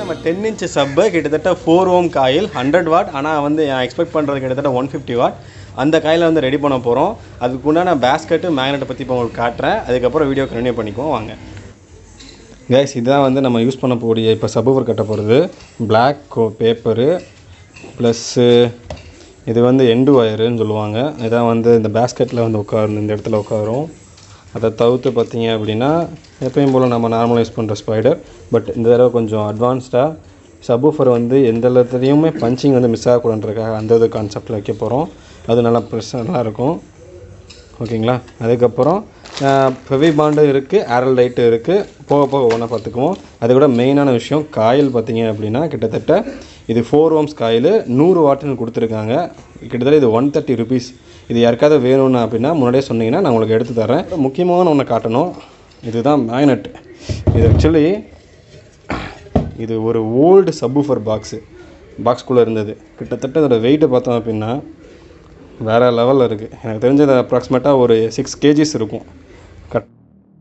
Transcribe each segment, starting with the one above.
நம்ம ten inch sub கிட்டத்தட்ட four ohm coil hundred watt ஆனால் வந்து நான் எக்ஸ்பெக்ட் பண்ணுறது கிட்டத்தட்ட ஒன் ஃபிஃப்டி வாட் அந்த காயில் வந்து ரெடி பண்ண போகிறோம் அதுக்குண்டான பேஸ்கெட்டு மேக்னெட்டை பற்றி இப்போ உங்களுக்கு காட்டுறேன் அதுக்கப்புறம் வீடியோ கண்டினியூ பண்ணிக்குவோம் வாங்க கைஸ் இதுதான் வந்து நம்ம யூஸ் பண்ண போகிற இப்போ சபூவர் கட்ட போகிறது பிளாக் பேப்பரு ப்ளஸ்ஸு இது வந்து எண்டு ஒயருன்னு சொல்லுவாங்க இதான் வந்து இந்த பேஸ்கெட்டில் வந்து உட்காரும் இந்த இடத்துல உட்காரும் அதை தவிர்த்து பார்த்தீங்க அப்படின்னா எப்பயும் போல் நம்ம நார்மலாக யூஸ் பண்ணுற ஸ்பைடர் பட் இந்த தடவை கொஞ்சம் அட்வான்ஸ்டாக சபூஃபர் வந்து எந்த இடத்துலையுமே பஞ்சிங் வந்து மிஸ் ஆகக்கூடாதுன்றக்காக அந்த இது கான்செப்டில் வைக்க போகிறோம் அது நல்லா ப்ரெஸ் நல்லா இருக்கும் ஓகேங்களா அதுக்கப்புறம் ஃபெவி பாண்டு இருக்குது ஏரல் லைட்டு இருக்குது போக போக ஒன்றா பார்த்துக்குவோம் அதை விட மெயினான விஷயம் காயில் பார்த்தீங்க அப்படின்னா கிட்டத்தட்ட இது ஃபோர் ஓம்ஸ் காயில் நூறு வாட்டுன்னு கொடுத்துருக்காங்க கிட்டத்தட்ட இது ஒன் தேர்ட்டி ருபீஸ் இது யாருக்காவது வேணும்னு அப்படின்னா முன்னாடியே சொன்னீங்கன்னா நான் உங்களுக்கு எடுத்து தரேன் முக்கியமான ஒன்று காட்டணும் இதுதான் மேக்னெட் இது ஆக்சுவலி இது ஒரு ஓல்டு சப்வூஃபர் பாக்ஸு பாக்ஸ்குள்ளே இருந்தது கிட்டத்தட்ட இதோட வெயிட்டை பார்த்தோம் அப்படின்னா வேறு லெவலில் இருக்குது எனக்கு தெரிஞ்சது அப்ராக்சிமேட்டாக ஒரு சிக்ஸ் கேஜிஸ் இருக்கும் cut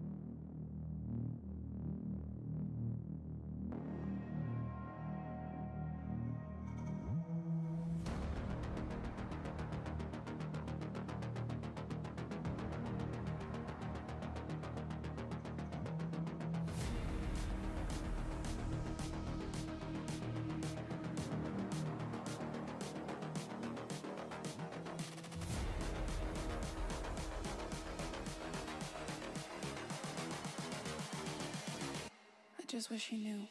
I just wish he knew.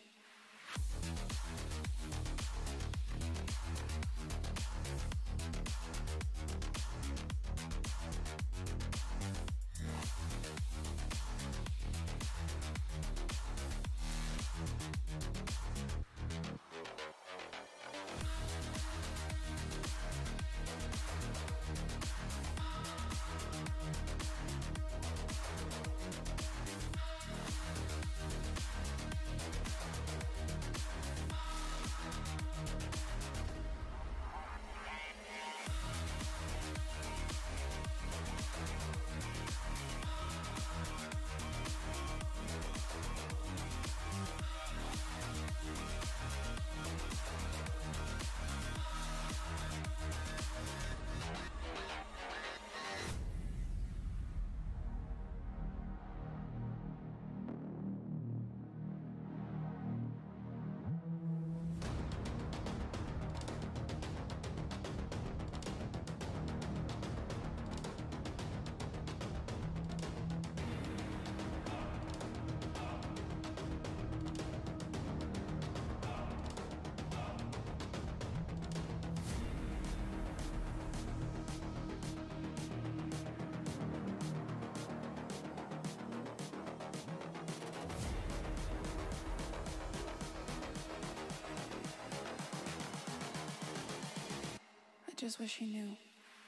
I just wish he knew.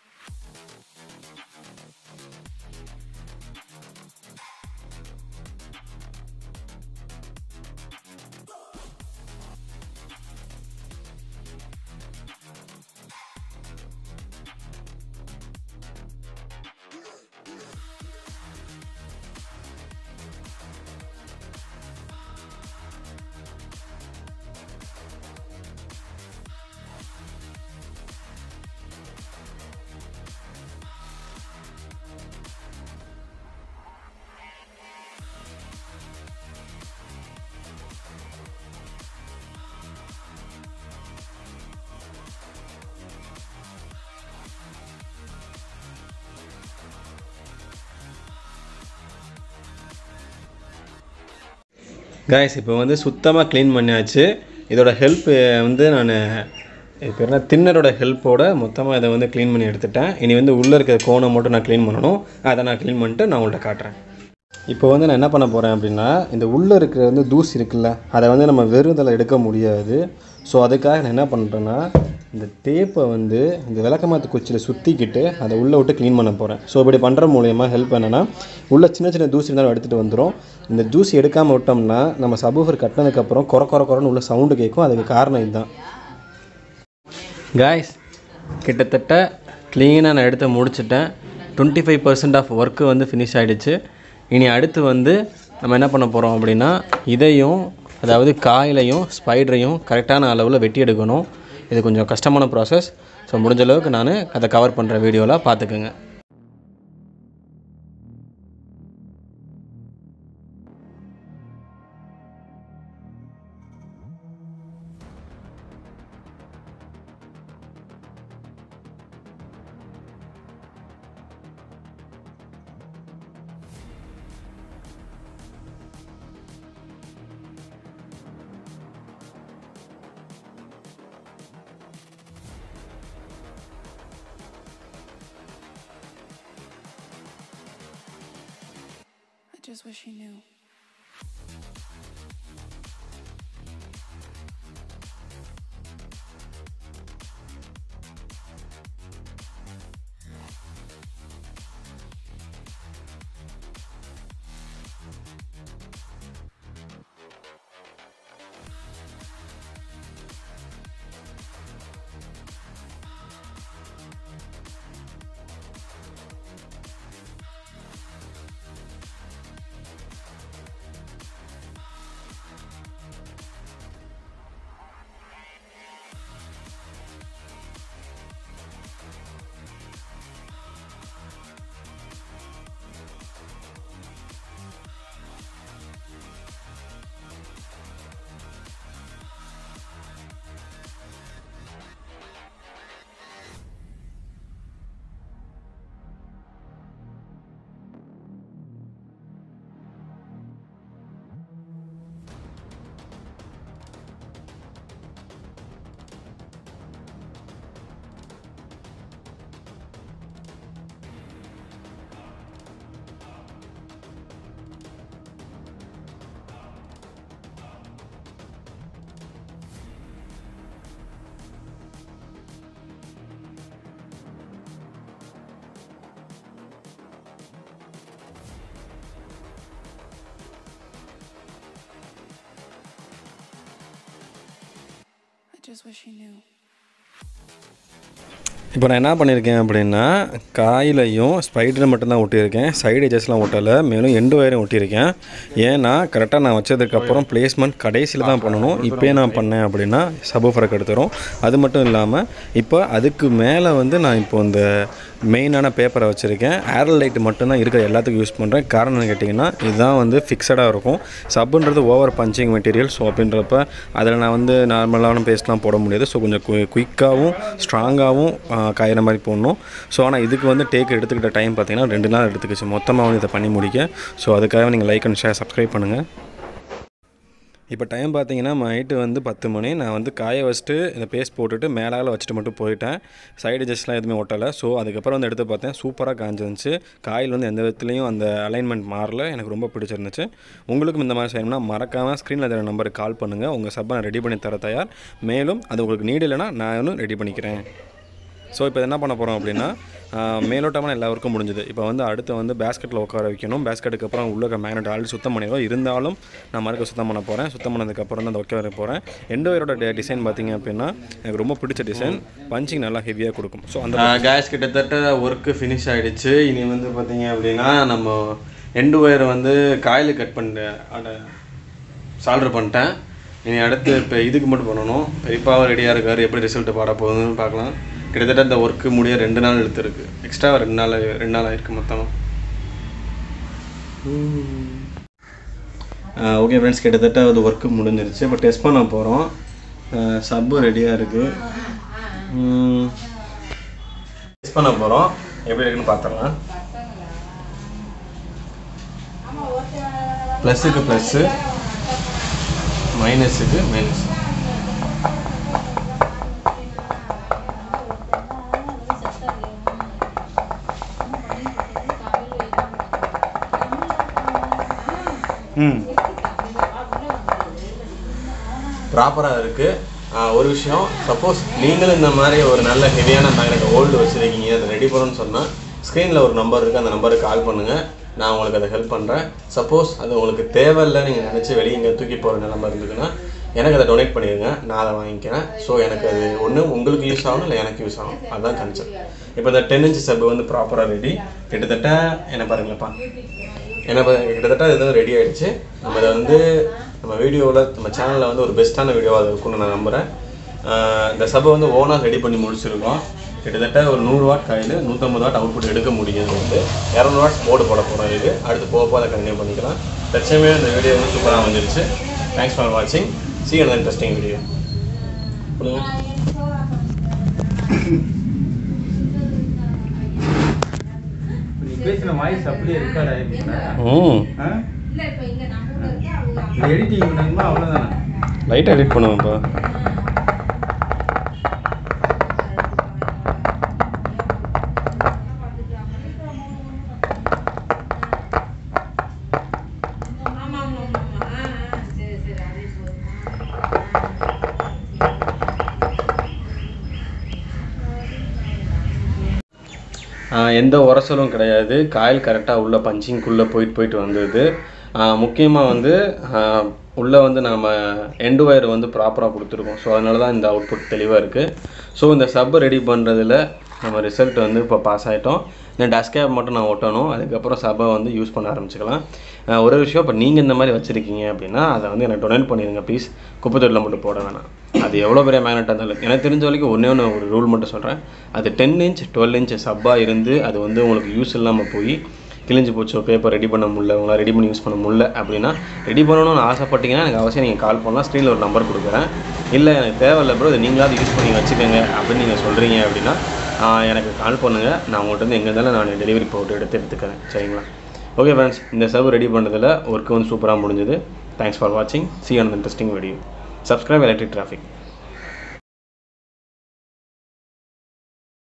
Guys இப்போ வந்து சுத்தமாக க்ளீன் பண்ணியாச்சு இதோட ஹெல்ப் வந்து நான் இப்போ என்ன தின்னரோட ஹெல்ப்போட மொத்தமாக இதை வந்து க்ளீன் பண்ணி எடுத்துட்டேன் இனி வந்து உள்ளே இருக்கிற கோணை மட்டும் நான் க்ளீன் பண்ணணும் அதை நான் க்ளீன் பண்ணிட்டு நான் உங்கள்கிட்ட காட்டுறேன் இப்போ வந்து நான் என்ன பண்ண போகிறேன் அப்படின்னா இந்த உள்ளே இருக்கிற வந்து தூசி இருக்குல்ல அதை வந்து நம்ம வெறும் இதில் எடுக்க முடியாது ஸோ அதுக்காக நான் என்ன பண்ணுறேன்னா இந்த டேப்பை வந்து இந்த விளக்கமாத்து குச்சியில் சுற்றிக்கிட்டு அதை உள்ளே விட்டு க்ளீன் பண்ண போகிறேன் ஸோ இப்படி பண்ணுற மூலயமா ஹெல்ப் என்னென்னா உள்ள சின்ன சின்ன தூசி இருந்தாலும் எடுத்துகிட்டு வந்துடும் இந்த தூசி எடுக்காமல் விட்டோம்னா நம்ம சபூஃபர் கட்டினதுக்கப்புறம் குறை குறை குறைன்னு உள்ள சவுண்டு கேட்கும் அதுக்கு காரணம் இதுதான் காய்ஸ் கிட்டத்தட்ட க்ளீனாக நான் எடுத்து முடிச்சிட்டேன் twenty five percent of work வந்து ஃபினிஷ் ஆகிடுச்சு இனி அடுத்து வந்து நம்ம என்ன பண்ண போகிறோம் அப்படின்னா இதையும் அதாவது காயிலையும் ஸ்பைடரையும் கரெக்டான அளவில் வெட்டி எடுக்கணும் இது கொஞ்சம் கஷ்டமான ப்ராசஸ் ஸோ முடிஞ்ச அளவுக்கு நான் அதை கவர் பண்ணுற வீடியோவில் பார்த்துக்குங்க I just wish he knew. I just wish he knew. இப்போ நான் என்ன பண்ணியிருக்கேன் அப்படின்னா காயிலையும் ஸ்பைடர் மட்டும்தான் ஒட்டியிருக்கேன் சைடு எஜஸ்லாம் ஒட்டலை மேலும் எண்டு வயரும் ஒட்டியிருக்கேன் ஏன்னா கரெக்டாக நான் வச்சதுக்கப்புறம் பிளேஸ்மெண்ட் கடைசியில் தான் பண்ணணும் இப்போயே நான் பண்ணேன் அப்படின்னா சபோஃபரக் எடுத்துரும் அது மட்டும் இல்லாமல் இப்போ அதுக்கு மேலே வந்து நான் இப்போ இந்த மெயினான பேப்பரை வச்சுருக்கேன் ஏரல் லைட் மட்டும்தான் இருக்கிற எல்லாத்துக்கும் யூஸ் பண்ணுறேன் காரணம் கேட்டிங்கன்னா இதுதான் வந்து ஃபிக்ஸடாக இருக்கும் சப்புன்றது ஓவர் பஞ்சிங் மெட்டீரியல் ஸோ அப்படின்றப்ப அதில் நான் வந்து நார்மலான பேஸ்ட்லாம் போட முடியாது ஸோ கொஞ்சம் குயிக்காகவும் ஸ்ட்ராங்காகவும் காயிற மாதிரி போடணும் ஸோ ஆனால் இதுக்கு வந்து டேக் எடுத்துக்கிட்ட டைம் பார்த்தீங்கன்னா ரெண்டு நாள் எடுத்துக்கிச்சு மொத்தமாக வந்து இதை பண்ணி முடிக்க ஸோ அதுக்காக நீங்கள் லைக் அண்ட் ஷேர் சப்ஸ்கிரைப் பண்ணுங்கள் இப்போ டைம் பார்த்தீங்கன்னா நைட்டு வந்து பத்து மணி நான் வந்து காய வச்சுட்டு இந்த பேஸ்ட் போட்டுட்டு மேலால் வச்சுட்டு மட்டும் போயிட்டேன் சைடு ஜஸ்ட்லாம் எதுவுமே ஒட்டலை ஸோ அதுக்கப்புறம் வந்து எடுத்து பார்த்தேன் சூப்பராக காஞ்சிருந்துச்சு காயில் வந்து எந்த விதத்துலையும் அந்த அலைன்மெண்ட் மாறல எனக்கு ரொம்ப பிடிச்சிருந்துச்சு உங்களுக்கும் இந்த மாதிரி செய்யணும்னா மறக்காமல் ஸ்க்ரீனில் தர நம்பருக்கு கால் பண்ணுங்கள் உங்கள் சப்பை நான் ரெடி பண்ணி தர தயார் மேலும் அது உங்களுக்கு நீடு இல்லைன்னா நானும் ரெடி பண்ணிக்கிறேன் ஸோ இப்போ என்ன பண்ண போகிறோம் அப்படின்னா ஆஹ், மேலோட்டமான எல்லா ஒர்க்கும் முடிஞ்சுது இப்போ வந்து அடுத்து வந்து பேஸ்கெட்டில் உட்கார வைக்கணும் பேஸ்கெட்டுக்கு அப்புறம் உள்ள மேக்னெட் ஆல்ரெடி சுத்தம் பண்ணிடுவோம் இருந்தாலும் நான் மறுக்க சுத்தம் பண்ண போகிறேன் சுத்தம் பண்ணதுக்கப்புறம் தான் அந்த ஒர்க்க வர போகிறேன் எண்டு வயரோட டிசைன் பார்த்தீங்க அப்படின்னா எனக்கு ரொம்ப பிடிச்ச டிசைன் பஞ்சிங் நல்லா ஹெவியாக கொடுக்கும் ஸோ அந்த கேஸ் கிட்டத்தட்ட ஒர்க்கு ஃபினிஷ் ஆகிடுச்சு இனி வந்து பார்த்தீங்க அப்படின்னா நம்ம எண்டு ஒயரை வந்து காயில் கட் பண்ண சால்டர் பண்ணிட்டேன் இனி அடுத்து இப்போ இதுக்கு மட்டும் பண்ணணும் பெரியப்பாவும் ரெடியாக இருக்கார் எப்படி ரிசல்ட் பாட போகுதுன்னு பார்க்கலாம் கிட்டத்தட்ட இந்த ஒர்க்கு முடிய ரெண்டு நாள் எடுத்துருக்கு எக்ஸ்ட்ரா ரெண்டு நாள் ரெண்டு நாள் ஆயிருக்கு மொத்தம் ஓகே ஃப்ரெண்ட்ஸ் கிட்டத்தட்ட அது ஒர்க்கு முடிஞ்சிருச்சு இப்போ டெஸ்ட் பண்ண போகிறோம் சப்பு ரெடியாக இருக்குது டெஸ்ட் பண்ண போகிறோம் எப்படி இருக்குன்னு பார்த்துடலாம் ப்ளஸ்ஸுக்கு ப்ளஸ்ஸு மைனஸுக்கு மைனஸ் ம் ப்ராப்பராக இருக்குது ஒரு விஷயம் சப்போஸ் நீங்களும் இந்த மாதிரி ஒரு நல்ல ஹெவியான மேக்னெட் ஓல்டு வச்சுருக்கீங்க அதை ரெடி பண்ணணும்னு சொன்னால் ஸ்க்ரீனில் ஒரு நம்பர் இருக்குது அந்த நம்பருக்கு கால் பண்ணுங்கள் நான் உங்களுக்கு அதை ஹெல்ப் பண்ணுறேன் சப்போஸ் அது உங்களுக்கு தேவையில்லை நீங்கள் நினச்சி வெளியே இங்கே தூக்கி போகிற நிலம இருந்ததுன்னா எனக்கு அதை டொனேட் பண்ணிடுங்க நான் அதை வாங்கிக்கிறேன் ஸோ எனக்கு அது ஒன்று உங்களுக்கு யூஸ் ஆகணும் இல்லை எனக்கு யூஸ் ஆகும் அதுதான் கான்செப்ட் இப்போ இந்த டென் இன்ச் சப் வந்து ப்ராப்பராக ரெடி கிட்டத்தட்ட என்ன பாருங்களேப்பா என்ன ப- கிட்டத்தட்ட இது ரெடி ஆயிடுச்சு நம்ம இதை வந்து நம்ம வீடியோவில் நம்ம சேனலில் வந்து ஒரு பெஸ்ட்டான வீடியோவாக அது இருக்கும்னு நான் நம்புகிறேன் ஆஹ் இந்த சபை வந்து ஓனாக ரெடி பண்ணி முடிச்சிருக்கோம் கிட்டத்தட்ட ஒரு நூறு வாட் காயில் நூற்றம்பது வாட் அவுட்புட் எடுக்க முடியுது வந்து இரநூறு வாட் போர்டு போட போகிறோம் இது அடுத்து போக போக அதை கண்டினியூ பண்ணிக்கலாம் தற்சயமே இந்த வீடியோ வந்து சூப்பராக வந்துருச்சு தேங்க்ஸ் ஃபார் வாட்சிங் சி அந்த இன்ட்ரெஸ்டிங் வீடியோ நீ பேசின வாய்ஸ் அப்படியே ரெக்கார்ட் ஆயிருக்குல்ல ம் ஆ? இது எடிட்டிங் பண்ணணுமா அவ்வளோதானே லைட்டாக எடிட் பண்ணுவேன்ப்பா ஆஹ் எந்த உரசலும் கிடையாது காயில் கரெக்டாக உள்ள பஞ்சிங்குள்ளே போயிட்டு போயிட்டு வந்தது முக்கியமாக வந்து ஆஹ் உள்ள வந்து நம்ம எண்டு ஒயர் வந்து ப்ராப்பராக கொடுத்துருக்கோம் ஸோ அதனால தான் இந்த அவுட்புட் தெளிவாக இருக்குது ஸோ இந்த சப் ரெடி பண்ணுறதுல நம்ம ரிசல்ட் வந்து இப்போ பாஸ் ஆகிட்டோம் இந்த டஸ்கேப் மட்டும் நான் ஒட்டணும் அதுக்கப்புறம் சப்பை வந்து யூஸ் பண்ண ஆரம்பிச்சுக்கலாம் ஆஹ் ஒரு விஷயம் இப்போ நீங்கள் இந்த மாதிரி வச்சுருக்கீங்க அப்படின்னா அதை வந்து எனக்கு டொனேட் பண்ணிடுங்க ப்ளீஸ் குப்பைத்தொட்டில் மட்டும் போட வேணாம் அது எவ்வளோ பெரிய மேக்னெட்டாக இருந்தாலும் எனக்கு தெரிஞ்ச வரைக்கும் ஒன்றே ஒன்று ஒரு ரூல் மட்டும் சொல்கிறேன் அது டென் இன்ச் டுவெல் இன்ச் சப்பாக இருந்து அது வந்து உங்களுக்கு யூஸ் இல்லாமல் போய் கிழிஞ்சு போச்சோ பேப்பர் ரெடி பண்ண முடியல உங்களால் ரெடி பண்ணி யூஸ் பண்ண முடியல அப்படின்னா ரெடி பண்ணணும்னு ஆசைப்பட்டீங்கன்னா எனக்கு அவசியம் நீங்கள் கால் பண்ணலாம் ஸ்க்ரீனில் ஒரு நம்பர் கொடுக்குறேன் இல்லை எனக்கு தேவையில்லை ப்ரோ இதை நீங்களாவது யூஸ் பண்ணி வச்சுக்கோங்க அப்படின்னு நீங்கள் சொல்கிறீங்க அப்படின்னா ஆஹ் எனக்கு கால் பண்ணுங்கள் நான் உங்கள்கிட்ட வந்து எங்கே இருந்தாலும் நான் டெலிவரி போட்டு எடுத்து எடுத்துக்கிறேன் சரிங்களா ஓகே ஃப்ரெண்ட்ஸ் இந்த சர்வ் ரெடி பண்ணுறதுல ஒர்க்கு வந்து சூப்பராக முடிஞ்சது தேங்க்ஸ் ஃபார் வாட்சிங் see and interesting video subscribe electric traffic